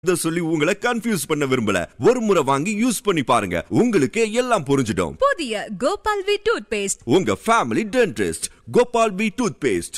இத சொல்லி உங்களை கன்ஃபியூஸ் பண்ண விரும்பல ஒரு முறை வாங்கி யூஸ் பண்ணி பாருங்க உங்களுக்கே எல்லாம் புரிஞ்சிடும் புதிய கோபால் வி டூத் பேஸ்ட் உங்க family dentist Gopal B toothpaste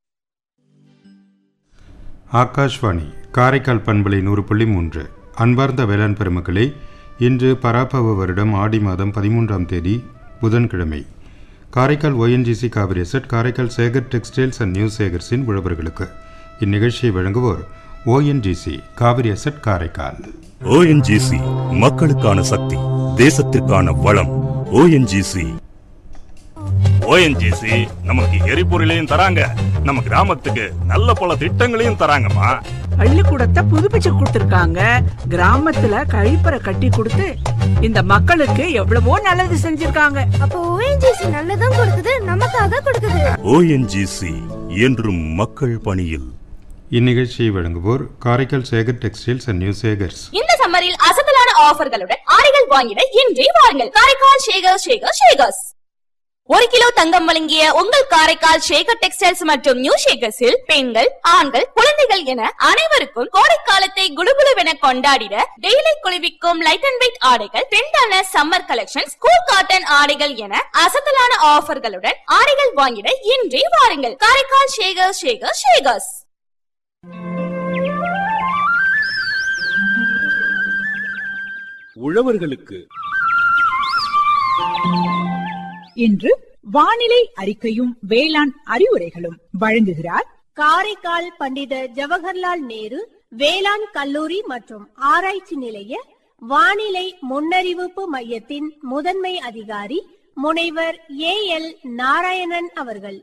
Akashvani Karaikal பண்பலை நூறு புள்ளி மூன்று அன்பார்ந்த வேளாண் பெருமக்களே இன்று பராபவ வருடம் ஆடி மாதம் பதிமூன்றாம் தேதி புதன்கிழமை Karaikal ONGC Cauvery set Karaikal Sekar textiles and new சேகர்ஸின் உழவர்களுக்கு இந்நிகழ்ச்சியை வழங்குவோர் ONGC Cauvery asset Karaikal ONGC மக்களுக்கான சக்தி தேசத்திற்கான வளம் ஓஎன்ஜிசி ஓஎன்ஜிசி நமக்கு எரிபொருளையும் தராங்க நம்ம கிராமத்துக்கு நல்ல பல திட்டங்களையும் தராங்கம்மா பள்ளிக்கூடத்தை புதுப்பிச்சு கொடுத்திருக்காங்க கிராமத்துல கழிப்பறை கட்டி கொடுத்து இந்த மக்களுக்கு எவ்வளவோ நல்லது செஞ்சிருக்காங்க அப்போ ஓஎன்ஜிசி நல்லதும் கொடுக்குது நமக்காக கொடுக்குது ஓஎன்ஜிசி என்றும் மக்கள் பணியில் இந்நிகழ்ச்சியை வழங்குவோர் Karaikal Sekar textiles and new Sekars இந்த சம்மரில் அசத்தலான ஆஃபர்களுடன் ஆடைகள் வாங்கிட இன்றே வாருங்கள் காரைக்கால் ஷேகர் ஷேகர் ஷேகர்ஸ் ஒரு கிலோ தங்கம் வழங்கிய உங்கள் காரைக்கால் ஷேகர் டெக்ஸ்டைல்ஸ் மற்றும் நியூ ஷேகர்ஸில் பெண்கள் ஆண்கள் குழந்தைகள் என அனைவருக்கும் கோடைக்காலத்தை குடுகுடுவென கொண்டாடிட டெய்லி குளிர்விக்கும் லைட் அண்ட் வெயிட் ஆடைகள் பெண்டான சம்மர் கலெக்ஷன்ஸ் கூல் காட்டன் ஆடைகள் என அசத்தலான ஆஃபர்களுடன் ஆடைகள் வாங்கிட இன்றே வாருங்கள் காரைக்கால் ஷேகர் ஷேகர் ஷேகர்ஸ் உழவர்களுக்கு இன்று வானிலை அறிக்கையும் வேளாண் அறிவுரைகளும் வழங்குகிறார் காரைக்கால் பண்டித ஜவஹர்லால் நேரு வேளாண் கல்லூரி மற்றும் ஆராய்ச்சி நிலைய வானிலை முன்னறிவிப்பு மையத்தின் முதன்மை அதிகாரி முனைவர் ஏ எல் நாராயணன் அவர்கள்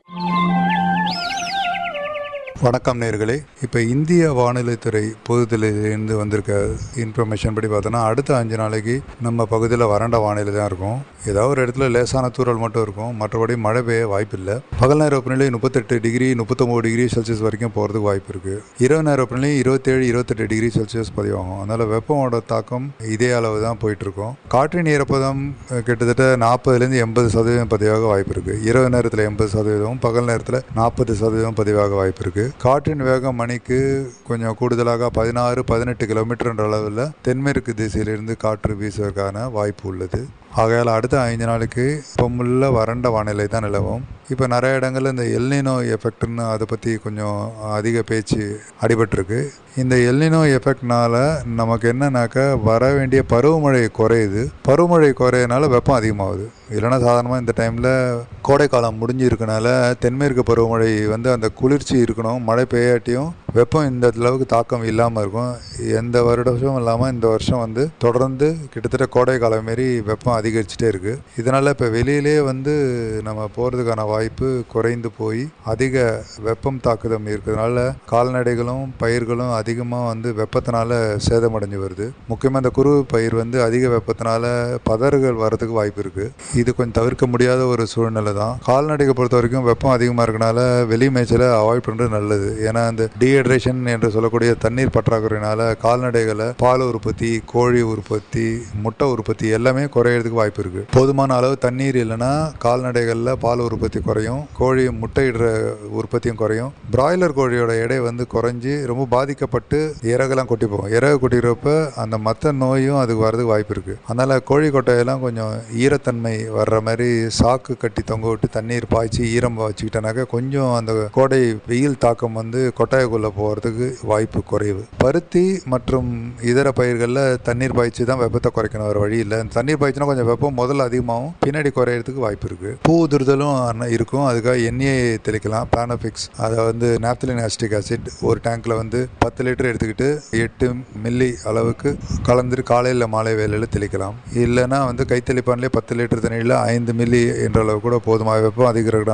வணக்கம் நேர்களே இப்போ இந்திய வானிலைத்துறை பொதுத்திலிருந்து வந்திருக்க இன்ஃபர்மேஷன் படி பார்த்தோன்னா அடுத்த அஞ்சு நாளைக்கு நம்ம பகுதியில் வறண்ட வானிலை தான் இருக்கும் ஏதாவது ஒரு இடத்துல லேசான தூறல் மட்டும் இருக்கும் மற்றபடி மழை பெய்ய வாய்ப்பில்லை பகல் நேர வெப்பநிலை முப்பத்தெட்டு டிகிரி முப்பத்தொம்போது டிகிரி செல்சியஸ் வரைக்கும் போகிறதுக்கு வாய்ப்பு இருக்குது இரவு நேர வெப்பநிலை இருபத்தேழு இருபத்தெட்டு டிகிரி செல்சியஸ் பதிவாகும் அதனால் வெப்பமோட தாக்கம் இதே அளவு தான் போயிட்டு இருக்கும் காற்றின் ஈரப்பதம் அஹ், கிட்டத்தட்ட நாற்பதுலேருந்து எண்பது சதவீதம் பதிவாக வாய்ப்பு இருக்குது இரவு நேரத்தில் எண்பது சதவீதம் பகல் நேரத்தில் நாற்பது சதவீதம் பதிவாக வாய்ப்பு இருக்குது காற்றின் வேகம் மணிக்கு கொஞ்சம் கூடுதலாக பதினாறு பதினெட்டு கிலோமீட்டர் அளவில் தென்மேற்கு திசையிலிருந்து காற்று வீசுவதற்கான வாய்ப்பு உள்ளது ஆகையால் அடுத்த ஐந்து நாளைக்கு பொம்முள்ள வறண்ட வானிலை தான் நிலவும் இப்போ நிறைய இடங்கள்ல இந்த எல்னினோ எஃபெக்ட்னு அதை பற்றி கொஞ்சம் அதிக பேச்சு அடிபட்டிருக்கு இந்த எல்னினோ எஃபெக்ட்னால நமக்கு என்னன்னாக்க வர வேண்டிய பருவமழை குறையுது பருவமழை குறையனால வெப்பம் அதிகமாகுது இல்லைன்னா சாதாரணமாக இந்த டைமில் கோடைக்காலம் முடிஞ்சிருக்கனால தென்மேற்கு பருவமழை வந்து அந்த குளிர்ச்சி இருக்கணும் மழை பெய்யாட்டியும் வெப்பம் இந்த அளவுக்கு தாக்கம் இல்லாமல் இருக்கும் எந்த வருடமும் இல்லாமல் இந்த வருஷம் வந்து தொடர்ந்து கிட்டத்தட்ட கோடை காலம் மாரி வெப்பம் அதிகரிச்சுட்டே இருக்குது இதனால் இப்போ வெளியிலே வந்து நம்ம போகிறதுக்கான வாய்ப்பு குறைந்து போய் அதிக வெப்பம் தாக்குதம் இருக்கிறதுனால கால்நடைகளும் பயிர்களும் அதிகமாக வந்து வெப்பத்தினால சேதமடைஞ்சு வருது முக்கியமாக இந்த குருவு பயிர் வந்து அதிக வெப்பத்தினால பதறுகள் வர்றதுக்கு வாய்ப்பு இருக்குது இது கொஞ்சம் தவிர்க்க முடியாத ஒரு சூழ்நிலை தான் கால்நடைகளை பொறுத்த வரைக்கும் வெப்பம் அதிகமாக இருக்கனால வெளி மேய்ச்சலை அவாய்ட் பண்ணுறது நல்லது ஏன்னா அந்த டீஹைட்ரேஷன் என்று சொல்லக்கூடிய தண்ணீர் பற்றாக்குறையினால கால்நடைகளை பால் உற்பத்தி கோழி உற்பத்தி முட்டை உற்பத்தி எல்லாமே குறையிறதுக்கு வாய்ப்பு இருக்குது போதுமான அளவு தண்ணீர் இல்லைன்னா கால்நடைகளில் பால் உற்பத்தி குறையும் கோழி முட்டையிடுற உற்பத்தியும் குறையும் பிராய்லர் கோழியோட எடை வந்து குறைஞ்சி ரொம்ப பாதிக்கப்பட்டு இறகுலாம் கொட்டி போகும் இறகு கொட்டிக்கிறப்ப அந்த மற்ற நோயும் அதுக்கு வர்றதுக்கு வாய்ப்பு இருக்குது அதனால் கோழி கொட்டையெல்லாம் கொஞ்சம் ஈரத்தன்மை வர்ற மாதிரி சாக்கு கட்டி தொங்க விட்டு தண்ணீர் பாய்ச்சி ஈரம் வச்சுக்கிட்டனாக்க கொஞ்சம் அந்த கோடை வெயில் தாக்கம் வந்து கொட்டாயக்குள்ளே போகிறதுக்கு வாய்ப்பு குறைவு பருத்தி மற்றும் இதர பயிர்களில் தண்ணீர் பாய்ச்சி தான் வெப்பத்தை குறைக்கணும் வேறு வழி இல்லை தண்ணீர் பாய்ச்சினா கொஞ்சம் வெப்பம் முதல்ல அதிகமாகும் பின்னாடி குறையிறதுக்கு வாய்ப்பு இருக்குது பூ உதிர்தலும் அன்ன- இருக்கும் அதுக்காக எண்ணெயை தெளிக்கலாம் பிளானோபிக்ஸ் அதை வந்து நாப்தலின் ஆஸ்டிக் ஆசிட் ஒரு டேங்க்கில் வந்து பத்து லிட்டர் எடுத்துக்கிட்டு எட்டு மில்லி அளவுக்கு கலந்துட்டு காலையில் மாலை வேலையில் தெளிக்கலாம் இல்லைன்னா வந்து கைத்தெளிப்பான்லேயே பத்து லிட்டர் தண்ணியில் ஐந்து மில்லி என்ற அளவு கூட போதுமாக வெப்பம் அதிகம்